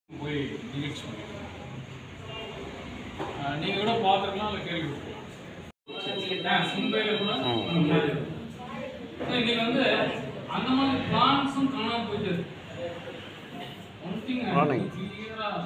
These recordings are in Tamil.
போய் நிகழ்ச்சி பண்ணிருக்கோம் நீங்கள் கூட பார்த்துருக்கலாம் இல்லை கேள்விப்பட்டிருக்கலாம் மும்பையில் கூட அந்த மாதிரி இருக்கும். இன்னைக்கு வந்து அந்த மாதிரி பிளான்ஸும் காணாம போயிட்டு ஒன் திங் கிளியராக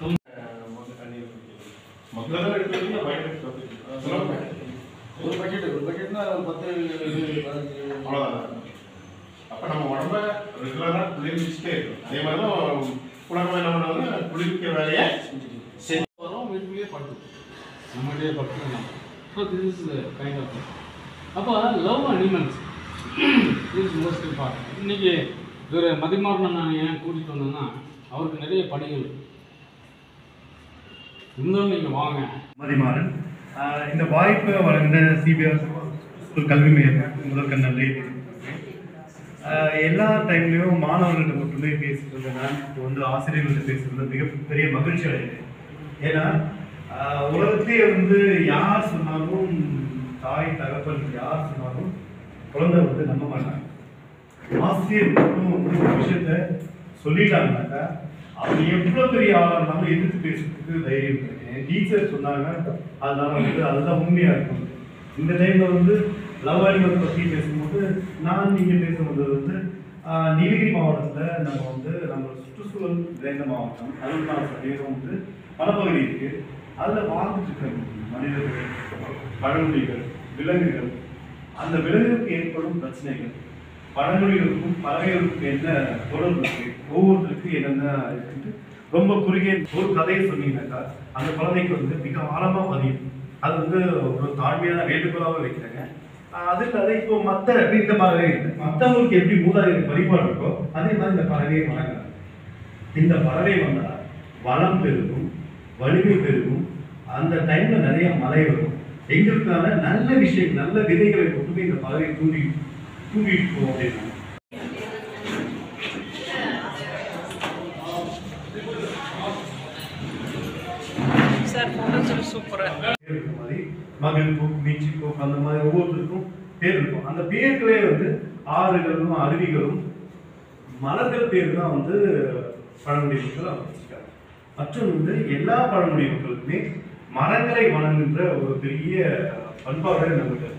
மக்களெல்லாம் எடுக்கிறதுக்கு பயன்படுத்தி சொல்லுங்க ஒரு பட்ஜெட் ஒரு பட்ஜெட்னா பத்து இருபது பதினஞ்சு அவ்வளோதான் அப்போ நம்ம உடம்ப ரெகுலராக குளிர்விச்சுட்டே இருக்கும் அதே மாதிரி தான் உலகம் என்ன பண்ணுவாங்க குளிர்விக்க வேலையை செஞ்சு வரோம் வீட்டுக்குள்ளேயே படுத்து நம்மகிட்டே படுத்துக்கலாம் so this is kind of அப்போ love animals is most important இன்னைக்கு ஒரு மதிமாறன் நான் ஏன் கூட்டிகிட்டு வந்தேன்னா அவருக்கு நிறைய பணிகள் இருக்கு. இருந்தாலும் நீங்கள் வாங்க மதிமாறன் ஆஹ் இந்த வாய்ப்பை வழங்கின சிபிஎஸ் ஸ்கூல் கல்வி மையம் முதற்க நன்றி ஆஹ் எல்லா டைம்லையும் மாணவர்கள்ட்ட மட்டுமே பேசுறது நான் இப்போ வந்து ஆசிரியர்கள்ட்ட பேசுறது மிகப்பெரிய மகிழ்ச்சி அடையுது ஏன்னா ஆஹ் உலகத்திலே வந்து யார் சொன்னாலும் தாய் தகப்பன் யார் சொன்னாலும் குழந்தை வந்து நம்ப மாட்டாங்க ஆசிரியர் மட்டும் வந்து ஒரு விஷயத்த சொல்லிட்டாங்கனாக்கா அவங்க எவ்வளவு பெரிய ஆளா இருந்தாலும் எதிர்த்து பேசுறதுக்கு தைரியம் இருக்கு என் டீச்சர் சொன்னாங்க அதனால வந்து அதுதான் உண்மையா இருக்கும் இந்த டைம்ல வந்து லவ் அனிமல் பத்தி பேசும்போது நான் நீங்க பேசும்போது வந்து ஆஹ், நீலகிரி மாவட்டத்துல நம்ம வந்து நம்ம சுற்றுச்சூழல் நிறைந்த மாவட்டம் அறுபத்தி சதவீதம் வந்து வனப்பகுதி இருக்கு அதுல வாழ்ந்துட்டு இருக்க மனிதர்கள் பழங்குடிகள் விலங்குகள் அந்த விலங்குகளுக்கு ஏற்படும் பிரச்சனைகள் பழங்குடிகளுக்கும் பறவைகளுக்கும் என்ன தொடர்பு இருக்கு ஒவ்வொருத்தருக்கும் என்னென்ன இருக்குன்ட்டு ரொம்ப குறுகிய ஒரு கதையை சொன்னீங்கன்னாக்கா அந்த குழந்தைக்கு வந்து மிக ஆழமா பதியும் அது வந்து ஒரு தாழ்மையான வேண்டுகோளாக வைக்கிறாங்க ஆஹ் அது இல்லாத இப்போ மற்ற இந்த பறவை மற்றவங்களுக்கு எப்படி மூதாதையர் வழிபாடு இருக்கோ அதே மாதிரி இந்த பறவையை வணங்குறாங்க இந்த பறவை வந்தா வளம் பெருகும் வலிமை பெருகும் அந்த டைம்ல நிறைய மழை வரும் எங்களுக்கான நல்ல விஷயம் நல்ல விதைகளை மட்டுமே இந்த பறவை தூண்டி தூண்டிட்டு போகும் அப்படின்னா சார் ஃபோட்டோஸ் சூப்பராக பேர் இருக்க மாதிரி மகிழ் பூக் மீச்சி பூக் அந்த மாதிரி ஒவ்வொருத்தருக்கும் பேர் இருக்கும் அந்த பேர்களே வந்து ஆறுகளும் அருவிகளும் மலர்கள் பேர் தான் வந்து பழங்குடி மக்கள் அவங்க வச்சிருக்காங்க மற்றும் வந்து எல்லா பழங்குடி மக்களுக்குமே மரங்களை வணங்குகின்ற ஒரு பெரிய பண்பாடு நம்மகிட்ட இருக்கு